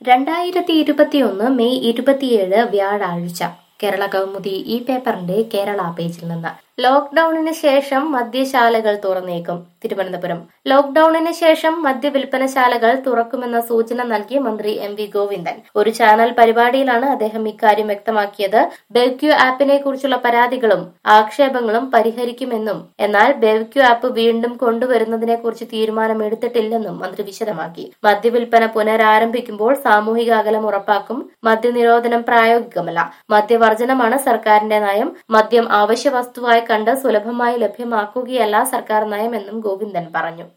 രണ്ടായിരത്തി ഇരുപത്തിയൊന്ന് മെയ് ഇരുപത്തിയേഴ് വ്യാഴാഴ്ച കേരള കൗമുദി ഈ പേപ്പറിന്റെ കേരള പേജിൽ നിന്ന് ലോക്ഡൌണിന് ശേഷം മദ്യശാലകൾ തുറന്നേക്കും തിരുവനന്തപുരം ലോക്ഡൌണിന് ശേഷം മദ്യവിൽപ്പനശാലകൾ തുറക്കുമെന്ന സൂചന നൽകി മന്ത്രി എം വി ഗോവിന്ദൻ ഒരു ചാനൽ പരിപാടിയിലാണ് അദ്ദേഹം ഇക്കാര്യം വ്യക്തമാക്കിയത് ബെവ്ക്യു ആപ്പിനെ കുറിച്ചുള്ള പരാതികളും ആക്ഷേപങ്ങളും പരിഹരിക്കുമെന്നും എന്നാൽ ബെവ്ക്യു ആപ്പ് വീണ്ടും കൊണ്ടുവരുന്നതിനെ കുറിച്ച് തീരുമാനമെടുത്തിട്ടില്ലെന്നും മന്ത്രി വിശദമാക്കി മദ്യവിൽപ്പന പുനരാരംഭിക്കുമ്പോൾ സാമൂഹിക അകലം ഉറപ്പാക്കും മദ്യനിരോധനം പ്രായോഗികമല്ല മദ്യവർജനമാണ് സർക്കാരിന്റെ നയം മദ്യം അവശ്യ വസ്തുവായി കണ്ട് സുലഭമായി ലഭ്യമാക്കുകയല്ല സർക്കാർ നയമെന്നും ഗോവിന്ദൻ പറഞ്ഞു